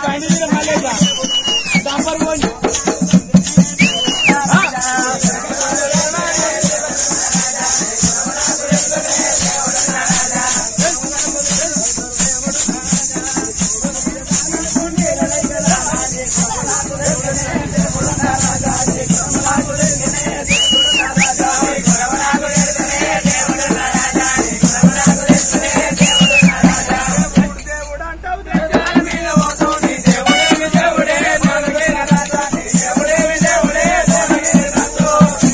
ఆయన మీద మళ్ళీ డంపర్ పోండి దేవుడు అంటావు దేశాల మీద పోతుంది దేవుడేమి దేవుడే మనకే రాజా దేవుడేమి దేవుడే మనకే రాజు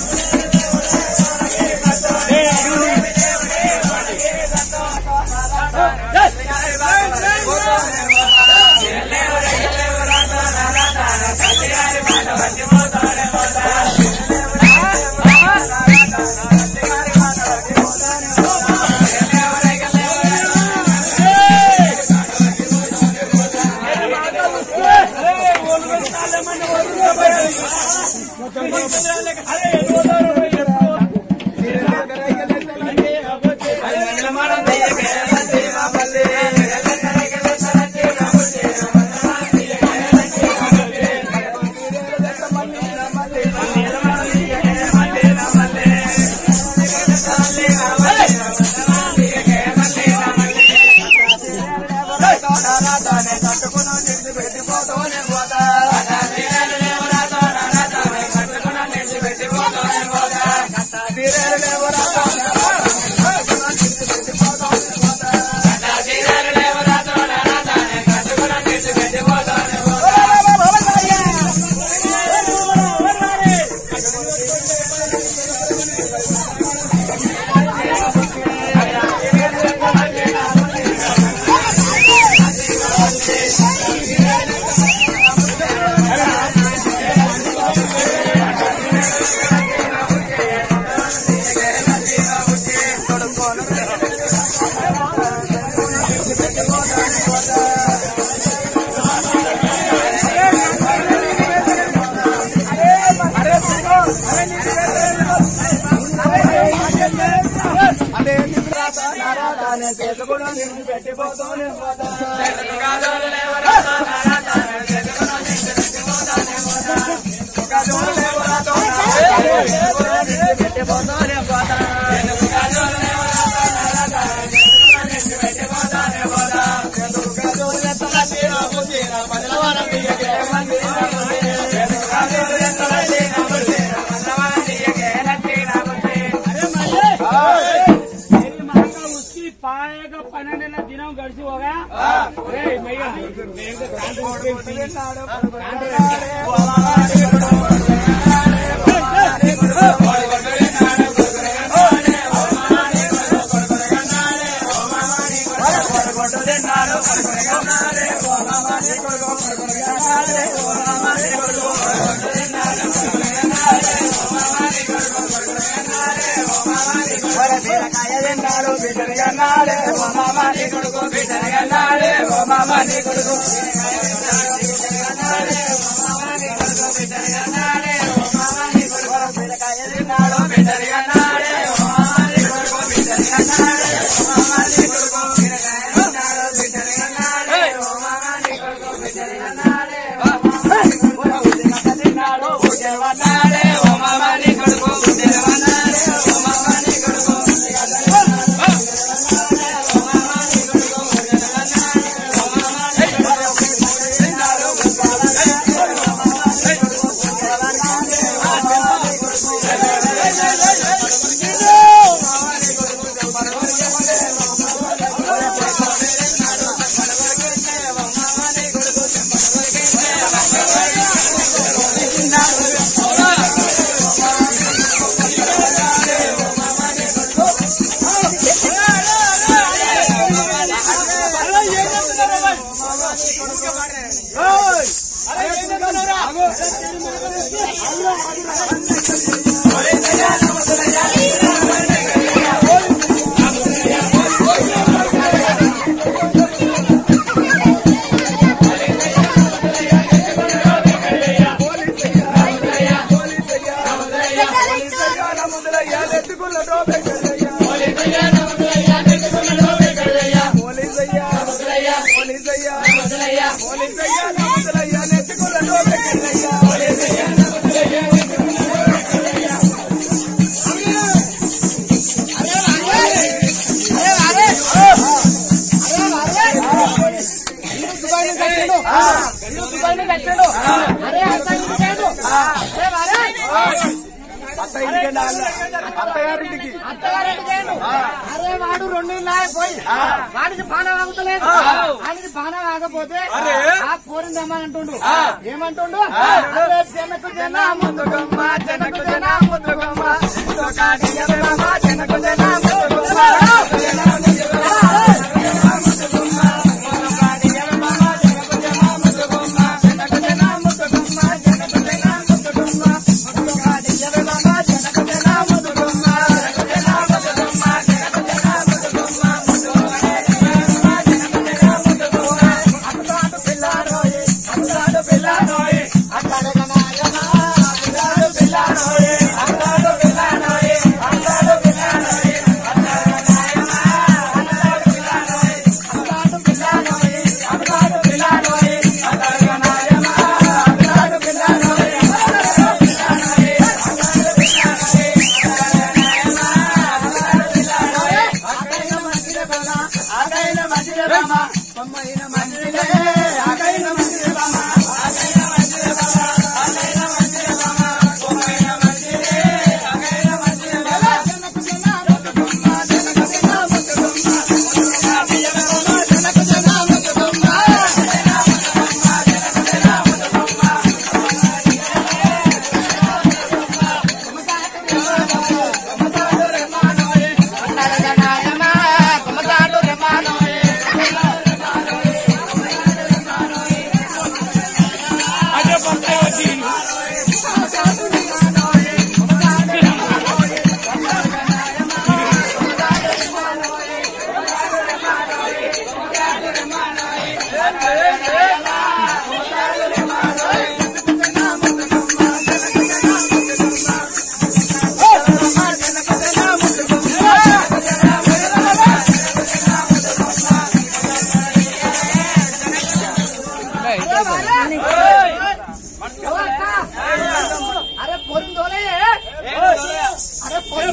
मेरी माँ का उसकी पाए का पन्ने ना दिनों गड़सी हो गया अरे भैया मेरे को कांड उठ गई थी। పోలీసయ్యా ఇల్లు దుబాయ్ నుంచి వచ్చాడు అరే అత్త ఇంటికి పోయాడు. అరే వారే. అత్త ఇంటికి వెళ్ళాలి. అత్తగారింటికి అత్తగారింటికి పోయాడు. అరే వాడు రెండు ఇళ్ళు ఆగిపోయి వాడికి బాణం ఆగుతలేదు వాడికి బాణం ఆగపోతే ఆ పోరిని ఏమంటుండు ఏమంటుండు అరే జనకు జన ముందుగమ్మ జనకు జన ముందుగమ్మ ఇంకొకటి ఎవరమ్మ, జనకు జన ముందుగమ్మ. అరే పొరి దోలే అరే పొరి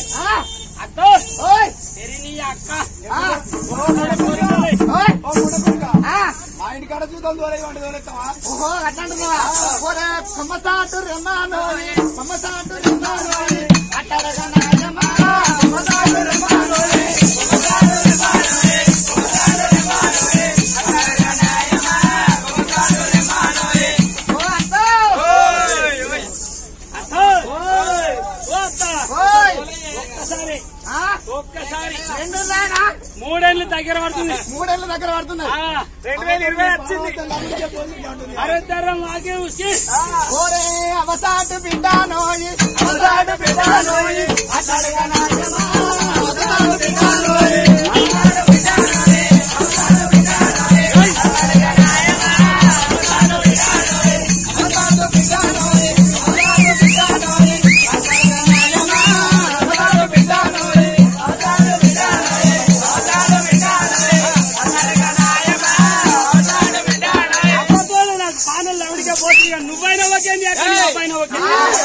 ఓయ్ ఆ. ఓయ్ ఆ. మా ఇంటికాడ చూద్దాం దూరం వంటి దూరెత్తావా ఓహో అట్లాంటున్నావా ఓరే కొమ్మసాటు రెమ్మానోని కొమ్మసాటు రెమ్మానోని అట్టరగా నాయనమ్మా కొమ్మసాటు రెమ్మానోని ఓ అత్తో ఓయ్ ఆ ఒక్కసారి రెండు రానా మూడేళ్ళు దగ్గర పడుతుంది మూడేళ్ళ దగ్గర పడుతున్నాయి ఆ, రెండు వేల ఇరవై వచ్చింది అరే తరం ఆగే ఉసి ఓరే అవసాటు బిడ్డానోయి అవసాటు బిడ్డానోయి అట్టరగా నాయనమ్మా అవసాటు బిడ్డానోయి అప్పతోనే నాకు పానలు ఎవరికే పోతుంది ఇక నువ్వైనా ఓకే నీ అక్క నీ అబ్బాయినా ఓకే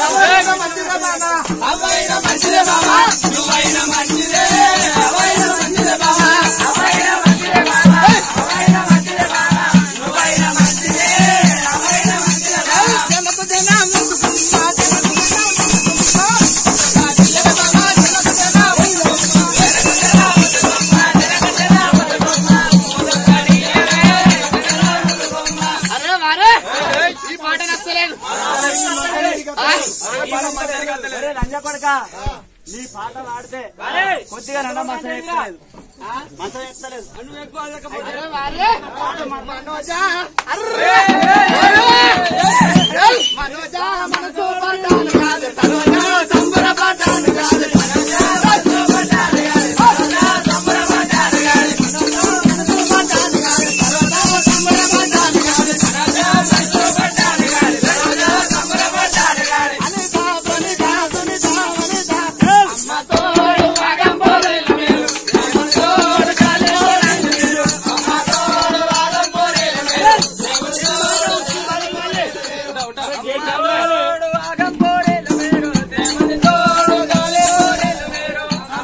అరే వారే ఈ పాట నచ్చలేదు లంజ కొడక నీ పాట పాడితే కొద్దిగా నన్న మంచం ఎక్కలేదు మంచం ఎక్కలేదు నువ్వు ఎక్కువ అదకపోతే అరే వారే మనోజా అర్రే మనోజా మనసు పడ్డాను కాదు తనోజా సంబర పడ్డాను కాదు తనోజా మనసు పడ్డాను కాదు తనోజా సంబర పడ్డాను కాదు తనోజా మనసు పడ్డాను కాదు తనోజా సంబర పడ్డాను కాదు తనోజా మనసు పడ్డాను కాదు తనోజా సంబర పడ్డాను కాదు అనితా సునీత సునీత వనిత అమ్మ తోడు వాగం పోలేదు మీరు అమ్మ తోడు కాలేరు మీరు అమ్మ తోడు వాగం పోలేదు మీరు దేవుడు వాగం పోలేదు మీరు దేవుని తోడు కాలేరు మీరు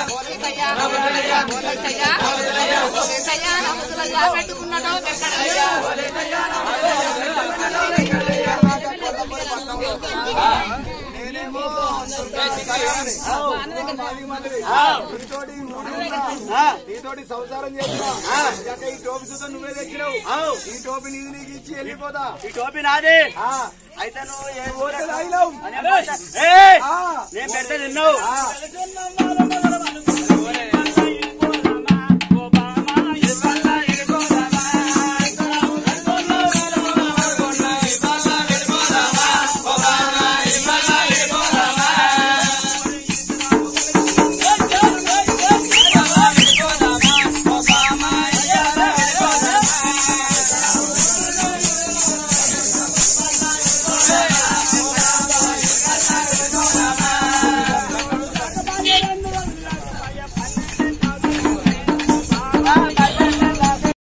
పోలీసయ్యా పోలీసయ్యా పోలీసయ్యా నమ్మతులయ్యా పెట్టుకున్నాడో ఎక్కడయ్యా నీతోటి సంసారం చేసినా ఇక ఈ టోపీ సుతం నువ్వే తెచ్చినావు ఈ టోపీ నీది నీకు ఇచ్చి వెళ్ళిపోతా ఈ టోపీ నాది ఆ, అయితే నువ్వు ఏ ఓటే తాగినావు. ఏయ్! ఆ, నేను పెడితే నిన్నావు ఆ.